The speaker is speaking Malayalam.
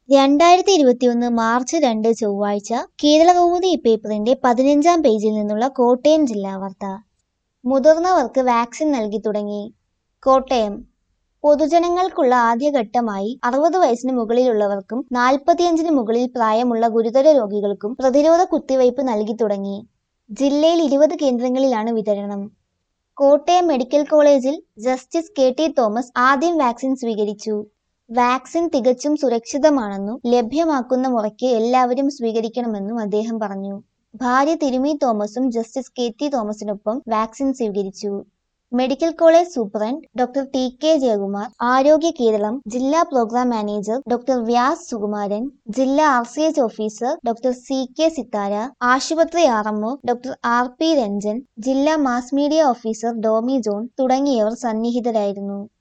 രണ്ടായിരത്തി ഇരുപത്തിയൊന്ന് മാർച്ച് രണ്ട് ചൊവ്വാഴ്ച കേരളകൗമുദി പേപ്പറിന്റെ പതിനഞ്ചാം പേജിൽ നിന്നുള്ള കോട്ടയം ജില്ലാ വാർത്ത മുതിർന്നവർക്ക് വാക്സിൻ നൽകി തുടങ്ങി കോട്ടയം പൊതുജനങ്ങൾക്കുള്ള ആദ്യഘട്ടമായി അറുപത് വയസ്സിന് മുകളിലുള്ളവർക്കും നാൽപ്പത്തിയഞ്ചിന് മുകളിൽ പ്രായമുള്ള ഗുരുതര രോഗികൾക്കും പ്രതിരോധ കുത്തിവയ്പ് നൽകി തുടങ്ങി ജില്ലയിൽ ഇരുപത് കേന്ദ്രങ്ങളിലാണ് വിതരണം കോട്ടയം മെഡിക്കൽ കോളേജിൽ ജസ്റ്റിസ് കെ ടി തോമസ് ആദ്യം വാക്സിൻ സ്വീകരിച്ചു വാക്സിൻ തികച്ചും സുരക്ഷിതമാണെന്നും ലഭ്യമാക്കുന്ന മുറയ്ക്ക് എല്ലാവരും സ്വീകരിക്കണമെന്നും അദ്ദേഹം പറഞ്ഞു ഭാര്യ തിരുമി തോമസും ജസ്റ്റിസ് കെ ടി തോമസിനൊപ്പം വാക്സിൻ സ്വീകരിച്ചു medical college superintendent doctor T K Jayakumar Arogya Keralam ജില്ലാ programme manager doctor Vyas Sukumaran ജില്ലാ R C H officer doctor C K Sithara ആശുപത്രി R MO doctor R P Ranjan ജില്ലാ mass media officer Domi John തുടങ്ങിയവർ സന്നിഹിതരായിരുന്നു